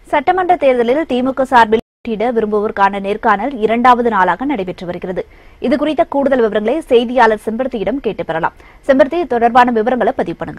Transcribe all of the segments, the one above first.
சட்டமன்ற தேர்தலில் திமுக சார்பில் போட்டியிட விரும்புவோருக்கான நேர்காணல் இரண்டாவது நாளாக நடைபெற்று வருகிறது இது குறித்த கூடுதல் விவரங்களை செய்தியாளர் செம்பருத்தியிடம் கேட்டு பெறலாம் செம்பருத்தி இது தொடர்பான விவரங்களை பதிவு பண்ணுங்க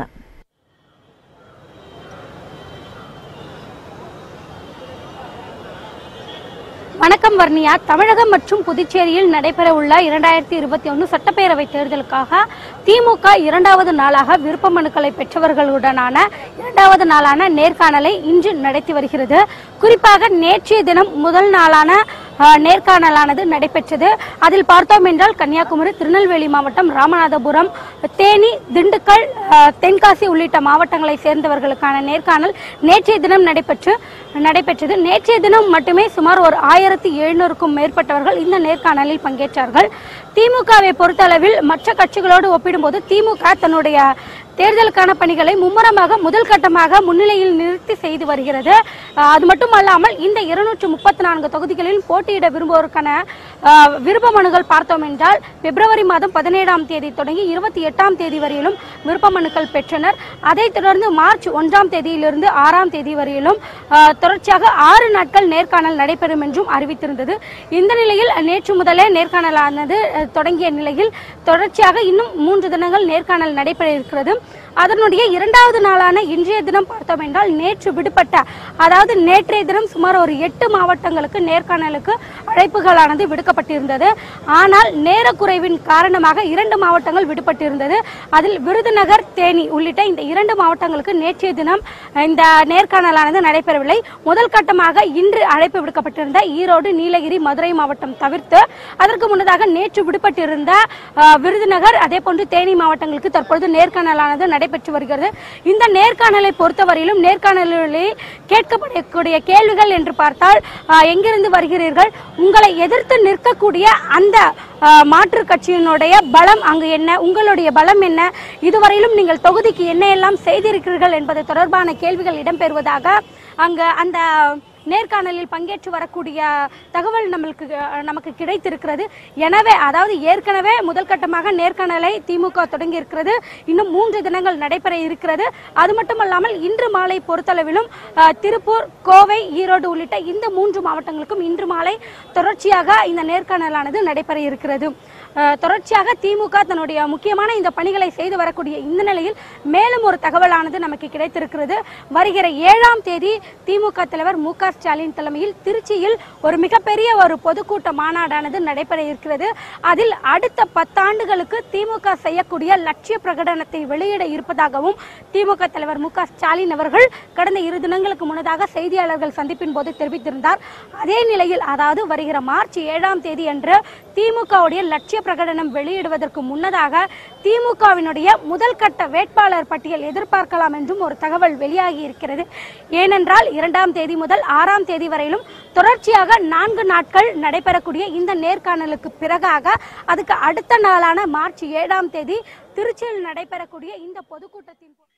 வணக்கம் வர்ணியா தமிழகம் மற்றும் புதுச்சேரியில் நடைபெற உள்ள இரண்டாயிரத்தி இருபத்தி ஒன்று சட்டப்பேரவை தேர்தலுக்காக திமுக இரண்டாவது நாளாக விருப்ப மனுக்களை பெற்றவர்களுடனான இரண்டாவது நாளான நேர்காணலை இன்று நடத்தி வருகிறது குறிப்பாக நேற்றைய தினம் முதல் நாளான அஹ், நேர்காணலானது நடைபெற்றது அதில் பார்த்தோம் என்றால் கன்னியாகுமரி திருநெல்வேலி மாவட்டம் ராமநாதபுரம் தேனி திண்டுக்கல் அஹ், தென்காசி உள்ளிட்ட மாவட்டங்களை சேர்ந்தவர்களுக்கான நேர்காணல் நேற்றைய தினம் நடைபெற்று நடைபெற்றது நேற்றைய தினம் மட்டுமே சுமார் ஒரு ஆயிரத்தி எழுநூறுக்கும் மேற்பட்டவர்கள் இந்த நேர்காணலில் பங்கேற்றார்கள் திமுகவை பொறுத்தளவில் மற்ற கட்சிகளோடு ஒப்பிடும்போது திமுக தன்னுடைய தேர்தலுக்கான பணிகளை மும்முரமாக முதல் கட்டமாக முன்னிலையில் நிறுத்தி செய்து வருகிறது அஹ், அது மட்டுமல்லாமல் இந்த இருநூற்று முப்பத்தி நான்கு தொகுதிகளில் போட்டியிட விரும்புவோருக்கான அஹ், விருப்ப மனுக்கள் பார்த்தோம் என்றால் பிப்ரவரி மாதம் பதினேழாம் தேதி தொடங்கி இருபத்தி எட்டாம் தேதி வரையிலும் விருப்ப மனுக்கள் பெற்றனர் அதைத் தொடர்ந்து மார்ச் ஒன்றாம் தேதியிலிருந்து ஆறாம் தேதி வரையிலும் அஹ், தொடர்ச்சியாக ஆறு நாட்கள் நேர்காணல் நடைபெறும் என்றும் அறிவித்திருந்தது இந்த நிலையில் நேற்று முதலே நேர்காணலானது அஹ், தொடங்கிய நிலையில் தொடர்ச்சியாக இன்னும் மூன்று தினங்கள் நேர்காணல் நடைபெற இருக்கிறது அதனுடைய இரண்டாவது நாளான இன்றைய தினம் பார்த்தோம் என்றால் நேற்று விடுபட்ட அதாவது நேற்றைய தினம் சுமார் ஒரு எட்டு மாவட்டங்களுக்கு நேர்காணலுக்கு அழைப்புகளானது விடுக்கப்பட்டிருந்தது ஆனால் நேரக்குறைவின் காரணமாக இரண்டு மாவட்டங்கள் விடுபட்டிருந்தது அதில் விருதுநகர் தேனி உள்ளிட்ட இந்த இரண்டு மாவட்டங்களுக்கு நேற்றைய தினம் இந்த நேர்காணலானது நடைபெறவில்லை முதல் கட்டமாக இன்று அழைப்பு விடுக்கப்பட்டிருந்த ஈரோடு நீலகிரி மதுரை மாவட்டம் தவிர்த்து அதற்கு முன்னதாக நேற்று விடுபட்டிருந்த அஹ், விருதுநகர் அதே போன்று தேனி மாவட்டங்களுக்கு தற்பொழுது நேர்காணலானது நடைபெற்று வருகிறது இந்த நேர்காணலை பொறுத்தவரையிலும் நேர்காணலில் கேட்கப்படக்கூடிய கேள்விகள் என்று பார்த்தால் அஹ், எங்கிருந்து வருகிறீர்கள் உங்களை எதிர்த்து நிற்கக்கூடிய அந்த அஹ், மாற்றுக் கட்சியினுடைய பலம் அங்கு என்ன உங்களுடைய பலம் என்ன இதுவரையிலும் நீங்கள் தொகுதிக்கு என்ன எல்லாம் செய்திருக்கிறீர்கள் என்பது தொடர்பான கேள்விகள் இடம்பெறுவதாக அங்க அந்த நேர்காணலில் பங்கேற்று வரக்கூடிய தகவல் நம்மளுக்கு அஹ், நமக்கு கிடைத்திருக்கிறது எனவே அதாவது ஏற்கனவே முதல் கட்டமாக நேர்காணலை திமுக தொடங்கி இருக்கிறது இன்னும் மூன்று தினங்கள் நடைபெற இருக்கிறது அது மட்டுமல்லாமல் இன்று மாலை பொறுத்தளவிலும் அஹ், திருப்பூர் கோவை ஈரோடு உள்ளிட்ட இந்த மூன்று மாவட்டங்களுக்கும் இன்று மாலை தொடர்ச்சியாக இந்த நேர்காணலானது நடைபெற இருக்கிறது அஹ், தொடர்ச்சியாக திமுக தன்னுடைய முக்கியமான இந்த பணிகளை செய்து வரக்கூடிய இந்த நிலையில் மேலும் ஒரு தகவலானது நமக்கு கிடைத்திருக்கிறது வருகிற ஏழாம் தேதி திமுக தலைவர் மு க ஸ்டாலின் தலைமையில் திருச்சியில் ஒரு மிகப்பெரிய ஒரு பொதுக்கூட்ட மாநாடானது நடைபெற இருக்கிறது அதில் அடுத்த பத்தாண்டுகளுக்கு திமுக செய்யக்கூடிய லட்சிய பிரகடனத்தை வெளியிட இருப்பதாகவும் திமுக தலைவர் மு க ஸ்டாலின் அவர்கள் கடந்த இரு தினங்களுக்கு முன்னதாக செய்தியாளர்கள் சந்திப்பின் போது தெரிவித்திருந்தார் அதே நிலையில் அதாவது வருகிற மார்ச் ஏழாம் தேதி அன்று திமுகவுடைய லட்சிய பிரகடனம் வெளியிடுவதற்கு முன்னதாக திமுகவினுடைய முதல் கட்ட வேட்பாளர் பட்டியல் எதிர்பார்க்கலாம் என்றும் ஒரு தகவல் வெளியாகி இருக்கிறது ஏனென்றால் இரண்டாம் தேதி முதல் ஆறாம் தேதி வரையிலும் தொடர்ச்சியாக நான்கு நாட்கள் நடைபெறக்கூடிய இந்த நேர்காணலுக்கு பிறகாக அதுக்கு அடுத்த நாளான மார்ச் ஏழாம் தேதி திருச்சியில் நடைபெறக்கூடிய இந்த பொதுக்கூட்டத்தின் போ-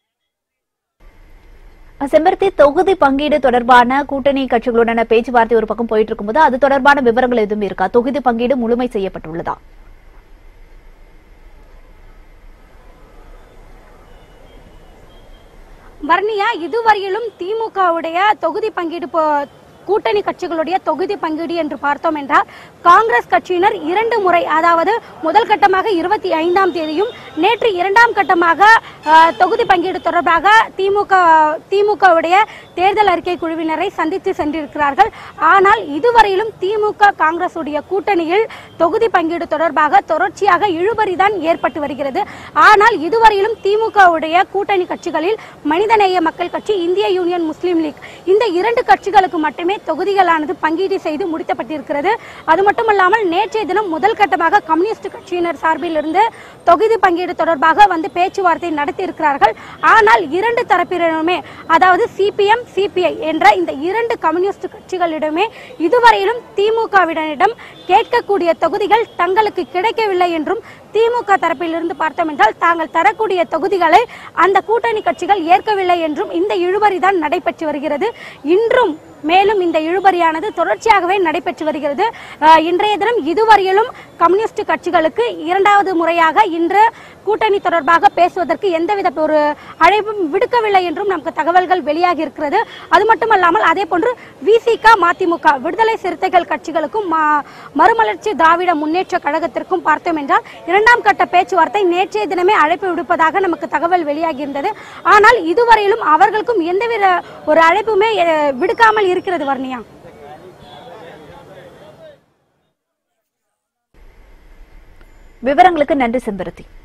செம்பருத்தி தொகுதி பங்கீடு தொடர்பான கூட்டணி கட்சிகளுடன பேச்சுவார்த்தை ஒரு பக்கம் போயிட்டு இருக்கும்போது அது தொடர்பான விவரங்கள் எதுவும் இருக்கா தொகுதி பங்கீடு முழுமை செய்யப்பட்டுள்ளதா வர்ணியா இதுவரையிலும் திமுகவுடைய தொகுதி பங்கீடு போ- கூட்டணி கட்சிகளுடைய தொகுதி பங்கீடு என்று பார்த்தோம் என்றால் காங்கிரஸ் கட்சியினர் இரண்டு முறை அதாவது முதல் கட்டமாக இருபத்தி ஐந்தாம் தேதியும் நேற்று இரண்டாம் கட்டமாக அஹ், தொகுதி பங்கீடு தொடர்பாக திமுக திமுகவுடைய தேர்தல் அறிக்கை குழுவினரை சந்தித்து சென்றிருக்கிறார்கள் ஆனால் இதுவரையிலும் திமுக காங்கிரஸ் உடைய கூட்டணியில் தொகுதி பங்கீடு தொடர்பாக தொடர்ச்சியாக இழுபறிதான் ஏற்பட்டு வருகிறது ஆனால் இதுவரையிலும் திமுகவுடைய கூட்டணி கட்சிகளில் மனிதநேய மக்கள் கட்சி இந்திய யூனியன் முஸ்லீம் லீக் இந்த இரண்டு கட்சிகளுக்கு மட்டுமே தொகுதிகளானது பங்கீடு செய்து முடிக்கப்பட்டிருக்கிறது அது மட்டுமல்லாமல் நேற்றைய தினம் முதல் கட்டமாக கம்யூனிஸ்ட் கட்சியினர் சார்பில் இருந்து தொகுதி பங்கீடு தொடர்பாக வந்து பேச்சுவார்த்தை நடத்தி இருக்கிறார்கள் ஆனால் இரண்டு தரப்பினருமே அதாவது சிபிஎம் சிபிஐ என்ற இந்த இரண்டு கம்யூனிஸ்ட் கட்சிகளிடமே இதுவரையிலும் திமுகவிடம் கேட்கக்கூடிய தொகுதிகள் தங்களுக்கு கிடைக்கவில்லை என்றும் திமுக தரப்பிலிருந்து பார்த்தோம் என்றால் தாங்கள் தரக்கூடிய தொகுதிகளை அந்த கூட்டணி கட்சிகள் ஏற்கவில்லை என்றும் இந்த இழுபறிதான் நடைபெற்று வருகிறது இன்றும் மேலும் வரையிலும் இந்த இழுபறியானது தொடர்ச்சியாகவே நடைபெற்று வருகிறது அஹ், இன்றைய தினம் இதுவரையிலும் கம்யூனிஸ்ட் கட்சிகளுக்கு இரண்டாவது முறையாக இன்று கூட்டணி தொடர்பாக பேசுவதற்கு எந்தவித ஒரு அழைப்பும் விடுக்கவில்லை என்றும் நமக்கு தகவல்கள் வெளியாகி இருக்கிறது அது மட்டுமல்லாமல் அதே போன்று விசிக மதிமுக விடுதலை சிறுத்தைகள் கட்சிகளுக்கும் மா- மறுமலர்ச்சி திராவிட முன்னேற்ற கழகத்திற்கும் பார்த்தோம் என்றால் இரண்டாம் கட்ட பேச்சுவார்த்தை நேற்றைய தினமே அழைப்பு விடுப்பதாக நமக்கு தகவல் வெளியாகி இருந்தது ஆனால் இதுவரையிலும் அவர்களுக்கும் எந்தவித ஒரு அழைப்புமே அஹ், விடுக்காமல் இருக்கிறது வர்ணியா விவரங்களுக்கு நன்றி செம்பருத்தி